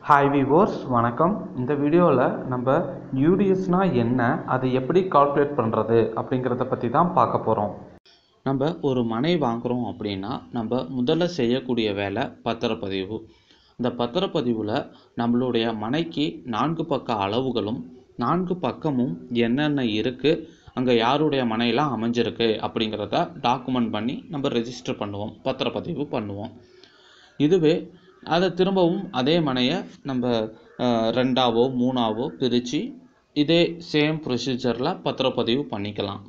hi viewers வணக்கம் இந்த வீடியோவில் நம்ம யூடிஎஸ்னா என்ன அதை எப்படி கால்குலேட் பண்ணுறது அப்படிங்கிறத பற்றி தான் பார்க்க போகிறோம் நம்ம ஒரு மனை வாங்குகிறோம் அப்படின்னா நம்ம முதல்ல செய்யக்கூடிய வேலை பத்திரப்பதிவு இந்த பத்திரப்பதிவில் நம்மளுடைய மனைக்கு நான்கு பக்க அளவுகளும் நான்கு பக்கமும் என்னென்ன இருக்குது அங்கே யாருடைய மனையெல்லாம் அமைஞ்சிருக்கு அப்படிங்கிறத டாக்குமெண்ட் பண்ணி நம்ம ரெஜிஸ்டர் பண்ணுவோம் பத்திரப்பதிவு பண்ணுவோம் இதுவே அதை திரும்பவும் அதே மனையை நம்ம அஹ், ரெண்டாவோ மூணாவோ பிரித்து இதே சேம் ப்ரொசீஜரில் பத்திரப்பதிவு பண்ணிக்கலாம்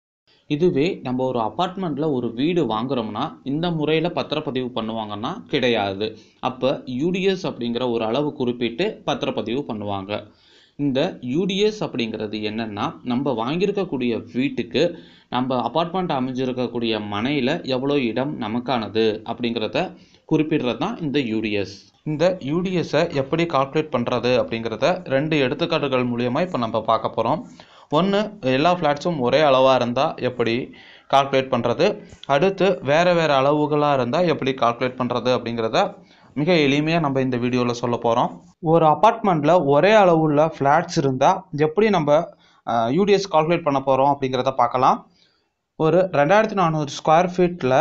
இதுவே நம்ம ஒரு அப்பார்ட்மெண்ட்டில் ஒரு வீடு வாங்குறோம்னா இந்த முறையில் பத்திரப்பதிவு பண்ணுவாங்கன்னா கிடையாது அப்போ யூடிஎஸ் அப்படிங்கிற ஒரு அளவு குறிப்பிட்டு பத்திரப்பதிவு பண்ணுவாங்க இந்த யூடிஎஸ் அப்படிங்கிறது என்னன்னா நம்ம வாங்கியிருக்கக்கூடிய வீட்டுக்கு நம்ம அப்பார்ட்மெண்ட் அமைஞ்சிருக்கக்கூடிய மனையில் எவ்வளோ இடம் நமக்கானது அப்படிங்கிறத குறிப்பிடுறது தான் இந்த யூடிஎஸ் இந்த யூடிஎஸை எப்படி கால்குலேட் பண்ணுறது அப்படிங்கிறத ரெண்டு எடுத்துக்காட்டுகள் மூலியமாக இப்போ நம்ம பார்க்க போகிறோம் ஒன்று எல்லா ஃப்ளாட்ஸும் ஒரே அளவாக இருந்தால் எப்படி கால்குலேட் பண்ணுறது அடுத்து வேறு வேறு அளவுகளாக இருந்தால் எப்படி கால்குலேட் பண்ணுறது அப்படிங்கிறத மிக எளிமையாக நம்ம இந்த வீடியோவில் சொல்ல போகிறோம் ஒரு அப்பார்ட்மெண்ட்டில் ஒரே அளவுள்ள ஃப்ளாட்ஸ் இருந்தால் எப்படி நம்ம யூடிஎஸ் கால்குலேட் பண்ண போகிறோம் அப்படிங்கிறத பார்க்கலாம் ஒரு ரெண்டாயிரத்தி நானூறு ஸ்கொயர் ஃபீட்டில்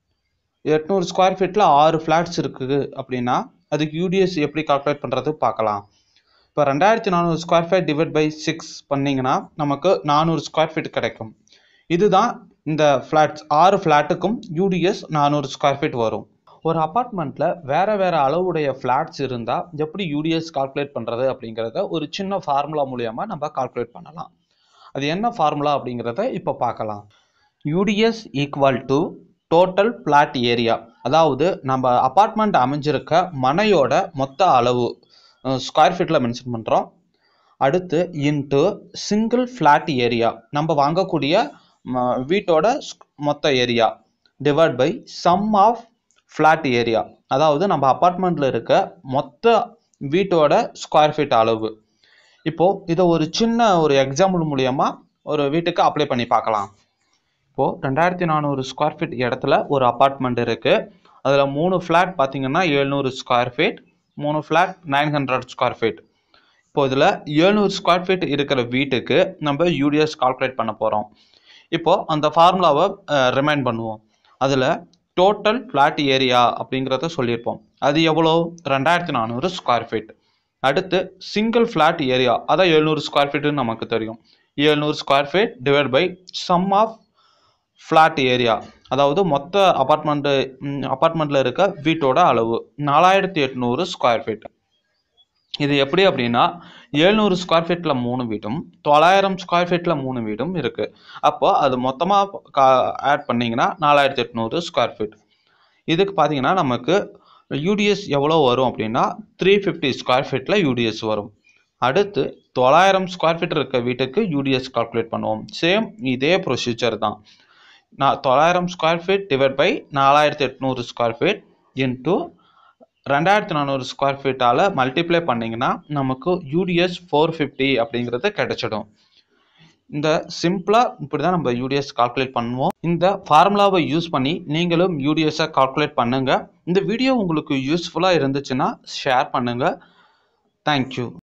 எட்நூறு ஸ்கொயர் ஃபீட்டில் ஆறு ஃப்ளாட்ஸ் இருக்குது அப்படின்னா அதுக்கு யூடிஎஸ் எப்படி கால்குலேட் பண்ணுறது பார்க்கலாம் இப்போ ரெண்டாயிரத்தி நானூறு square feet divide by six பண்ணிங்கன்னா நமக்கு நானூறு ஸ்கொயர் ஃபீட் கிடைக்கும் இதுதான் இந்த ஃப்ளாட்ஸ் ஆறு ஃப்ளாட்டுக்கும் யூடிஎஸ் நானூறு ஸ்கொயர் ஃபீட் வரும் ஒரு அப்பார்ட்மெண்ட்டில் வேறு வேறு அளவுடைய ஃப்ளாட்ஸ் இருந்தால் எப்படி யூடிஎஸ் கால்குலேட் பண்ணுறது அப்படிங்கிறத ஒரு சின்ன ஃபார்முலா மூலியமாக நம்ம கால்குலேட் பண்ணலாம் அது என்ன ஃபார்முலா அப்படிங்கிறத இப்போ பார்க்கலாம் UDS equal to total flat area அதாவது நம்ம அப்பார்ட்மெண்ட் அமைஞ்சிருக்க மனையோட மொத்த அளவு ஸ்கொயர் ஃபீட்டில் மென்ஷன் பண்ணுறோம் அடுத்து இன்ட்டு சிங்கிள் ஃப்ளாட் ஏரியா நம்ம வாங்கக்கூடிய ம, வீட்டோட ஸ்க்- மொத்த area divide by sum of flat area அதாவது நம்ம அப்பார்ட்மெண்ட்டில் இருக்க மொத்த வீட்டோட ஸ்கொயர் ஃபீட் அளவு இப்போது இதை ஒரு சின்ன ஒரு எக்ஸாம்பிள் மூலியமா ஒரு வீட்டுக்கு அப்ளை பண்ணி பார்க்கலாம் இப்போது ரெண்டாயிரத்தி நானூறு ஸ்கொயர் ஃபீட் இடத்துல ஒரு அப்பார்ட்மெண்ட் இருக்குது அதில் மூணு ஃப்ளாட் பார்த்தீங்கன்னா எழுநூறு ஸ்கொயர் ஃபீட் மூணு flat nine hundred square feet இப்போ இதில் எழுநூறு ஸ்கொயர் ஃபீட் இருக்கிற வீட்டுக்கு நம்ம யூடிஎஸ் கால்குலேட் பண்ண போகிறோம் இப்போது அந்த ஃபார்முலாவை ரிமைண்ட் பண்ணுவோம் அதில் டோட்டல் ஃப்ளாட் ஏரியா அப்படிங்கிறத சொல்லியிருப்போம் அது எவ்வளோ ரெண்டாயிரத்தி நானூறு ஸ்கொயர் ஃபீட் அடுத்து சிங்கிள் ஃப்ளாட் ஏரியா அதான் எழுநூறு ஸ்கொயர் ஃபீட்டுன்னு நமக்கு தெரியும் எழுநூறு square feet divide by sum of flat area அதாவது மொத்த அப்பார்ட்மெண்ட்டு அப்பார்ட்மெண்ட்டில் இருக்க வீட்டோட அளவு நாலாயிரத்தி எட்நூறு ஸ்கொயர் ஃபீட் இது எப்படி அப்படின்னா எழுநூறு ஸ்கொயர் ஃபீட்டில் மூணு வீடும் தொள்ளாயிரம் ஸ்கொயர் ஃபீட்டில் மூணு வீடும் இருக்குது அப்போ அது மொத்தமாக ஆட் பண்ணிங்கன்னா நாலாயிரத்தி எட்நூறு ஸ்கொயர் ஃபீட் இதுக்கு பார்த்தீங்கன்னா நமக்கு யூடிஎஸ் எவ்வளோ வரும் அப்படின்னா த்ரீ ஃபிஃப்டி ஸ்கொயர் ஃபீட்டில் யூடிஎஸ் வரும் அடுத்து தொள்ளாயிரம் ஸ்கொயர் ஃபீட் இருக்க வீட்டுக்கு யூடிஎஸ் கால்குலேட் பண்ணுவோம் சேம் இதே ப்ரொசீஜர் தான் நான் தொள்ளாயிரம் ஸ்கொயர் ஃபீட் டிவைட் பை நாலாயிரத்தி எட்நூறு ஸ்கொயர் ஃபீட் இன்ட்டு ரெண்டாயிரத்தி நானூறு ஸ்கொயர் ஃபீட்டால் மல்டிப்ளை பண்ணிங்கன்னா நமக்கு யூடிஎஸ் ஃபோர் ஃபிஃப்டி அப்படிங்கிறது கிடைச்சிடும் இந்த சிம்பிளாக இப்படி தான் நம்ம யூடிஎஸ் கால்குலேட் பண்ணுவோம் இந்த ஃபார்முலாவை யூஸ் பண்ணி நீங்களும் யூடிஎஸை கால்குலேட் பண்ணுங்கள் இந்த வீடியோ உங்களுக்கு யூஸ்ஃபுல்லாக இருந்துச்சுன்னா ஷேர் பண்ணுங்கள் தேங்க்யூ